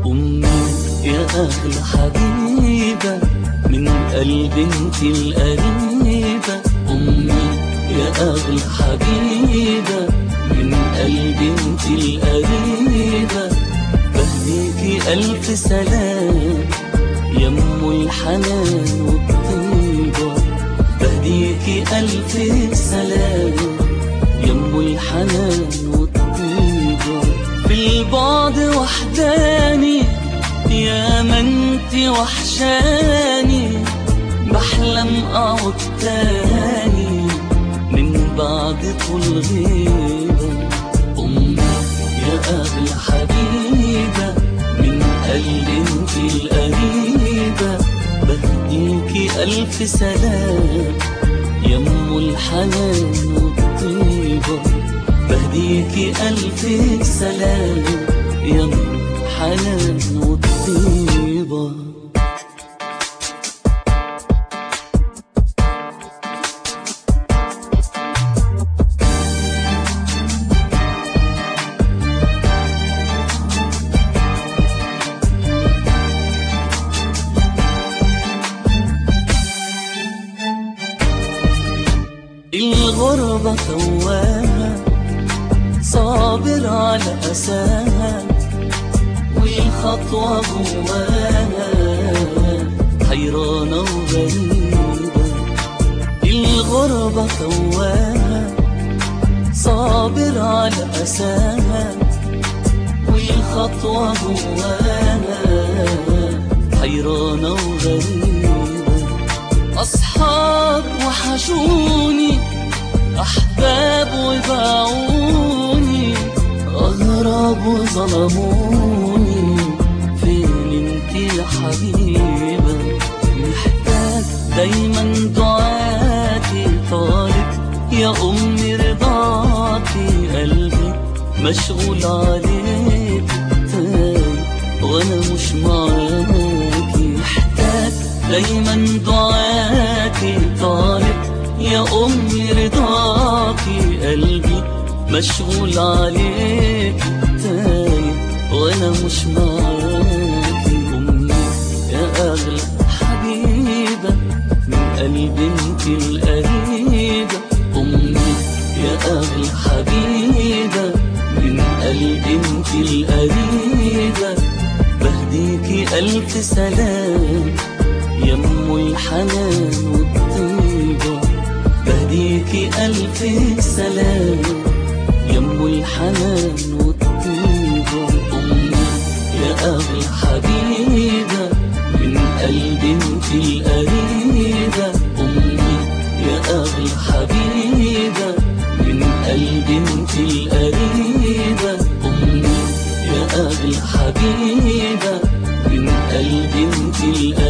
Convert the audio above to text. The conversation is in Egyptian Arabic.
أمي يا أغلى حبيبة من قلب انت القريبة أمي يا أغلى حبيبة من قلب انت القريبة بهديكي ألف سلام يا أم الحنان والطيبة بهديكي ألف سلام يا أم الحنان والطيبة في البعد وحداني يا ما انت وحشاني بحلم اقعد تاني من بعد طول غيبة أمي يا أغلى حبيبة من قلب انت القريبة بهديكي ألف سلام يا أم الحنان والطيبة بهديكي ألف سلام يا أم الحنان والطيبة الغربة تواها صابر على أساها والخطوة جواها حيرانة وغريبة الغربة تواها صابر على أساها والخطوة جواها حيرانة وغريبة أصحاب وحشوني أحباب وباعوني أغراب وظلموني فين انت يا حبيبة محتاج دايما دعاتي طالب يا أمي رضاكي قلبي مشغول عليك تايه وأنا مش معاكي محتاج دايما دعاتي طالب يا أمي رضاكي قلبي مشغول عليك تايه وأنا مش معاكي أمي يا أغلى حبيبة من قلب انت القريبة أمي يا أغلى حبيبة من قلب انت القريبة بهديكي ألف سلام يا أم الحنان والطيبة بهديكي ألف سلام يا أم الحنان والطيبة أمي يا أغلى حبيبة من قلب انت القريبة أمي يا أغلى حبيبة من قلب انت القريبة أمي يا أغلى حبيبة من قلب انت القريبة